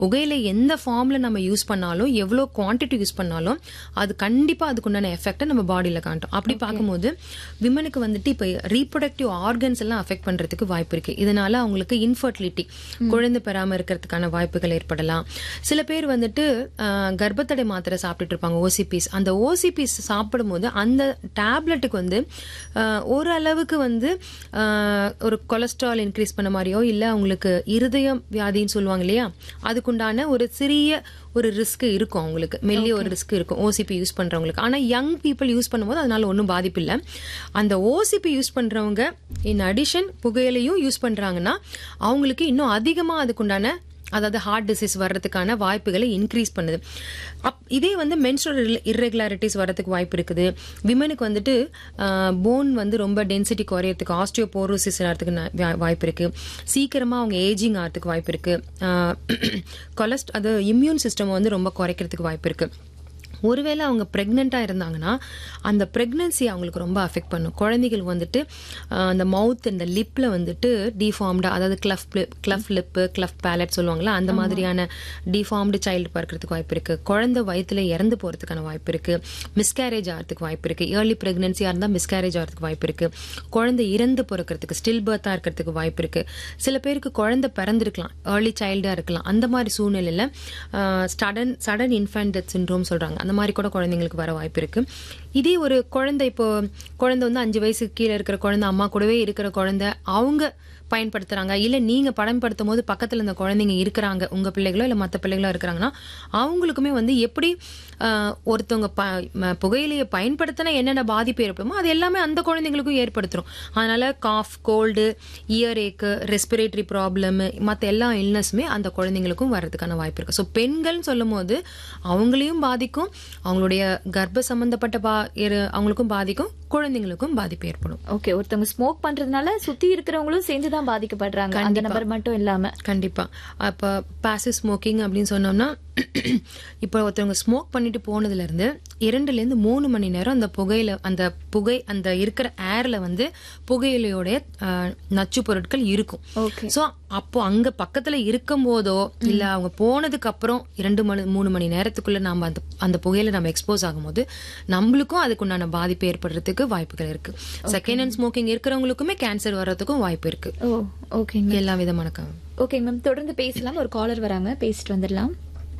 புகையில எந்த ஃபார்ம்ல நம்ம யூஸ் பண்ணாலும் எவ்வளோ குவான்டிட்டி யூஸ் பண்ணாலும் அது கண்டிப்பா அதுக்குண்டான எஃபெக்டை நம்ம பாடியில காட்டும் அப்படி பார்க்கும்போது விமனுக்கு வந்துட்டு இப்போ ரீப்ரொடக்டிவ் ஆர்கன்ஸ் எல்லாம் அஃபெக்ட் பண்றதுக்கு வாய்ப்பு இருக்கு இதனால அவங்களுக்கு இன்ஃபர்டிலிட்டி குழந்தை பெறாம இருக்கிறதுக்கான வாய்ப்புகள் ஏற்படலாம் சில பேர் வந்துட்டு ஆஹ், கர்ப்பத்தடை மாத்திரை சாப்பிட்டுட்டு இருப்பாங்க ஓசிபிஸ் அந்த ஓசிபிஸ் சாப்பிடும்போது அந்த டேப்லெட்டுக்கு வந்து ஆஹ், ஓரளவுக்கு வந்து ஆஹ், ஒரு கொலஸ்ட்ரால் இன்க்ரீஸ் பண்ண மாதிரியோ இல்ல அவங்களுக்கு இருதயம் வியாதின்னு சொல்லுவாங்க இல்லையா அதுக்குண்டான ஒரு சிறிய ஒரு ரிஸ்க் இருக்கும் அவங்களுக்கு மெல்லிய ஒரு ரிஸ்க் இருக்கும் ஓசிபி யூஸ் பண்றவங்களுக்கு ஆனா யங் பீப்புள் யூஸ் பண்ணும்போது அதனால ஒன்றும் பாதிப்பு இல்லை அந்த ஓசிபி யூஸ் பண்றவங்க இன் அடிஷன் புகையிலையும் யூஸ் பண்றாங்கன்னா அவங்களுக்கு இன்னும் அதிகமா அதுக்குண்டான அதாவது ஹார்ட் டிசீஸ் வர்றதுக்கான வாய்ப்புகளை இன்க்ரீஸ் பண்ணுது அப் இதே வந்து மென்ஸ்ட்ரல் இர்ரெகுலாரிட்டிஸ் வர்றதுக்கு வாய்ப்பு இருக்குது விமனுக்கு வந்துட்டு போன் வந்து ரொம்ப டென்சிட்டி குறையறதுக்கு ஆஸ்டியோபோரோசிஸ் ஆகிறதுக்கு ந- வா- வாய்ப்பு இருக்கு சீக்கிரமா அவங்க ஏஜிங் ஆகிறதுக்கு வாய்ப்பு இருக்கு கொலஸ்ட் அது இம்யூன் சிஸ்டம் வந்து ரொம்ப குறைக்கிறதுக்கு வாய்ப்பு இருக்கு ஒருவேளை அவங்க ப்ரெக்னெண்ட்டாக இருந்தாங்கன்னா அந்த ப்ரெக்னன்சி அவங்களுக்கு ரொம்ப அஃபெக்ட் பண்ணும் குழந்தைகள் வந்துட்டு ஆஹ், அந்த மவுத் இந்த லிப்பில் வந்துட்டு டிஃபார்ம்டாக அதாவது cleft cleft lip cleft palate சொல்லுவாங்களா அந்த மாதிரியான டிஃபார்ம்டு சைல்டு பிறக்கிறதுக்கு வாய்ப்பு இருக்கு குழந்தை வயித்துல இறந்து போகிறதுக்கான வாய்ப்பு இருக்கு மிஸ்கேரேஜ் ஆகிறதுக்கு வாய்ப்பு இருக்கு ஏர்லி ப்ரெக்னன்சியாக இருந்தால் மிஸ்கேரேஜ் ஆகிறதுக்கு வாய்ப்பு இருக்கு குழந்தை இறந்து பிறக்கிறதுக்கு ஸ்டில் பர்த்தாக இருக்கிறதுக்கு வாய்ப்பு இருக்கு சில பேருக்கு குழந்தை பிறந்திருக்கலாம் ஏர்லி சைல்டாக இருக்கலாம் அந்த மாதிரி சூழ்நிலையில் sudden sudden infant death syndrome சொல்றாங்க அந்த மாதிரி கூட குழந்தைங்களுக்கு வர வாய்ப்பு இருக்கு இதே ஒரு குழந்தை இப்போ குழந்தை வந்து அஞ்சு வயசுக்கு கீழே இருக்கிற குழந்தை அம்மா கூடவே இருக்கிற குழந்தை அவங்க பயன்படுத்துறாங்க இல்ல நீங்க பயன்படுத்தும் போது பக்கத்துல இந்த குழந்தைங்க இருக்கிறாங்க உங்க பிள்ளைகளோ இல்ல மத்த பிள்ளைகளோ இருக்கிறாங்கன்னா அவங்களுக்குமே வந்து எப்படி ஆஹ், ஒருத்தவங்க ப- ம- புகையிலையை பயன்படுத்தினா என்னென்ன பாதிப்பு ஏற்படுமோ அது எல்லாமே அந்த குழந்தைங்களுக்கும் ஏற்படுத்துரும் அதனால cough cold earache respiratory problem மற்ற எல்லா இல்னஸுமே அந்த குழந்தைங்களுக்கும் வர்றதுக்கான வாய்ப்பு இருக்கு ஸோ பெண்கள்னு சொல்லும் போது அவங்களையும் பாதிக்கும் அவங்களுடைய கர்ப்ப சம்பந்தப்பட்ட பா இரு- அவங்களுக்கும் பாதிக்கும் குழந்தைங்களுக்கும் பாதிப்பு ஏற்படும் ஓகே ஒருத்தவங்க ஸ்மோக் பண்றதுனால சுத்தி இருக்கிறவங்களும் சேர்ந்துதான் பாதிக்கப்படுறாங்க அந்த நபர் மட்டும் இல்லாம கண்டிப்பா அப்ப பாசிவ் ஸ்மோக்கிங் அப்படின்னு சொன்னோம்னா இப்போ ஒருத்தவங்க ஸ்மோக் பண்ணிட்டு போனதுல இருந்து இரண்டுல இருந்து மூணு மணி நேரம் அந்த புகையில அந்த புகை அந்த இருக்கிற ஏர்ல வந்து புகையிலையோடைய ஆஹ், நச்சு பொருட்கள் இருக்கும் ஓகே சோ அப்போ அங்க பக்கத்துல இருக்கும் போதோ இல்ல அவங்க போனதுக்கு அப்புறம் இரண்டு மணி மூணு மணி நேரத்துக்குள்ள நாம அந்த அந்த புகையில நம்ம எக்ஸ்போஸ் ஆகும்போது நம்மளுக்கும் அதுக்குண்டான பாதிப்பு ஏற்படுறதுக்கு வாய்ப்புகள் இருக்கு செகண்ட் ஹேண்ட் ஸ்மோக்கிங் இருக்கிறவங்களுக்குமே கேன்சர் வர்றதுக்கும் வாய்ப்பு இருக்கு ஓ ஓகேங்க எல்லா விதமான கா- ஓகேங்க மேம் தொடர்ந்து பேசலாம் ஒரு காலர் வராங்க பேசிட்டு வந்துடலாம்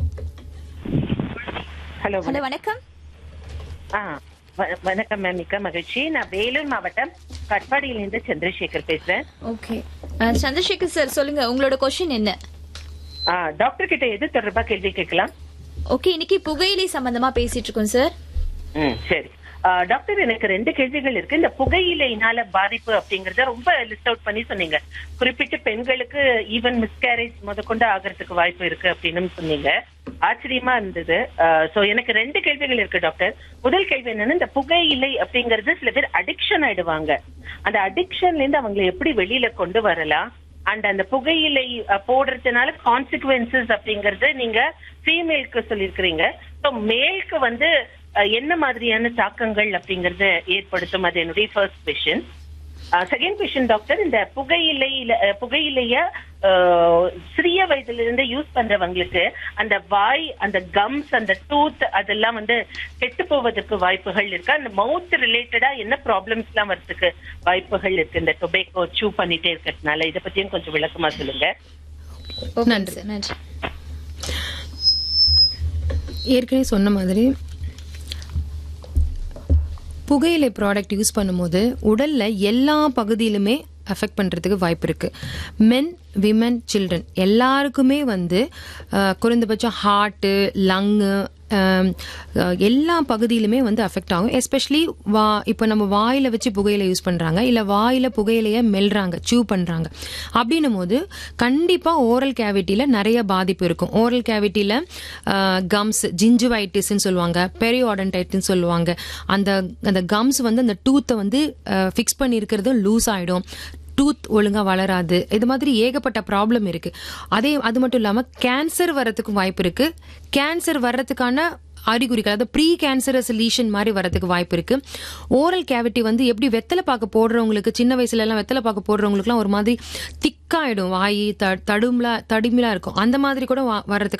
ஹலோ ஹலோ வணக்கம் ஆ வ- வணக்கம் மேம் மிக்க மகிழ்ச்சி நான் வேலூர் மாவட்டம் கட்பாடியிலிருந்து சந்திரசேகர் பேசுறேன் ஓகே சந்திரசேகர் சார் சொல்லுங்க உங்களோட கொஸ்டின் என்ன ஆ, டாக்டர் கிட்ட எது தொடர்பா கேள்வி கேட்கலாம் ஓகே இன்னைக்கு புகையிலை சம்பந்தமா பேசிட்டு இருக்கோம் சார் ம் சரி ஆ, டாக்டர் எனக்கு ரெண்டு கேள்விகள் இருக்கு இந்த புகையிலையினால பாதிப்பு அப்படிங்கறத ரொம்ப லிஸ்ட் அவுட் பண்ணி சொன்னீங்க குறிப்பிட்ட பெண்களுக்கு ஈவன் மிஸ்கேரேஜ் முதற்கொண்டு ஆகிறதுக்கு வாய்ப்பு இருக்கு அப்படின்னு சொன்னீங்க ஆச்சரியமா இருந்தது சோ எனக்கு ரெண்டு கேள்விகள் இருக்கு டாக்டர் முதல் கேள்வி என்னன்னா இந்த புகையிலை அப்படிங்கறது சில பேர் அடிக்ஷன் ஆயிடுவாங்க அந்த அடிக்ஷன்ல இருந்து அவங்களை எப்படி வெளியில கொண்டு வரலாம் அண்ட் அந்த புகையிலை அஹ், போடுறதுனால கான்சிக்வன்சஸ் அப்படிங்கறது நீங்க ஃபீமேலுக்கு சொல்லியிருக்கிறீங்க ஸோ மேலுக்கு வந்து அஹ், என்ன மாதிரியான தாக்கங்கள் அப்படிங்கறது ஏற்படுத்தும் அது என்னுடைய first question second question doctor இந்த புகையிலையில அஹ், புகையிலைய அஹ், சிறிய வயதுல இருந்து யூஸ் பண்றவங்களுக்கு அந்த வாய் அந்த கம்ஸ் அந்த டூத் அதெல்லாம் வந்து கெட்டு போவதற்கு வாய்ப்புகள் இருக்கு அந்த மவுத் ரிலேட்டடா என்ன ப்ராப்ளம்ஸ் எல்லாம் வரதுக்கு வாய்ப்புகள் இருக்கு இந்த டொபேக்கோ சூ பண்ணிட்டே இருக்கிறதுனால இதை பத்தியும் கொஞ்சம் விளக்கமா சொல்லுங்க ஓகே நன்றி. சார் நன்றி ஏற்கனவே சொன்ன மாதிரி புகையிலை ப்ராடக்ட் யூஸ் பண்ணும்போது உடல்ல எல்லா பகுதியிலுமே அஃபெக்ட் பண்றதுக்கு வாய்ப்பு இருக்கு மென் விமன் சில்ட்ரன் எல்லாருக்குமே வந்து அஹ், குறைந்தபட்சம் ஹார்ட்டு லங்கு எல்லா பகுதியிலுமே வந்து அஃபெக்ட் ஆகும் எஸ்பெஷலி வா இப்போ நம்ம வாயில வச்சு புகையிலை யூஸ் பண்றாங்க இல்ல வாயில புகையிலைய மெல்றாங்க சூ பண்றாங்க அப்படின்னும் போது கண்டிப்பா ஓரல் கேவிட்டியில நிறைய பாதிப்பு இருக்கும் ஓரல் கேவிட்டியில கம்ஸ் ஜிஞ்சுவைட்டிஸ்ன்னு சொல்லுவாங்க பெரியோடன்டைட்னு சொல்லுவாங்க அந்த அந்த கம்ஸ் வந்து அந்த டூத்தை வந்து ஃபிக்ஸ் பண்ணி இருக்கிறது லூஸ் ஆயிடும் டூத் ஒழுங்கா வளராது இது மாதிரி ஏகப்பட்ட ப்ராப்ளம் இருக்கு அதே அது மட்டும் இல்லாம கேன்சர் வர்றதுக்கும் வாய்ப்பு இருக்கு கேன்சர் வர்றதுக்கான அறிகுறிகள் அதாவது ப்ரீ கேன்சரஸ் லீஷன் மாதிரி வரதுக்கு வாய்ப்பு இருக்கு ஓரல் கேவிட்டி வந்து எப்படி வெத்தலை பாக்கு போடுறவங்களுக்கு சின்ன வயசுல எல்லாம் வெத்தலை பாக்கு போடுறவங்களுக்குலாம் ஒரு மாதிரி திக்காயிடும் வாய் த- தடுமலா தடுமலா இருக்கும் அந்த மாதிரி கூட வா- வர்றதுக்கு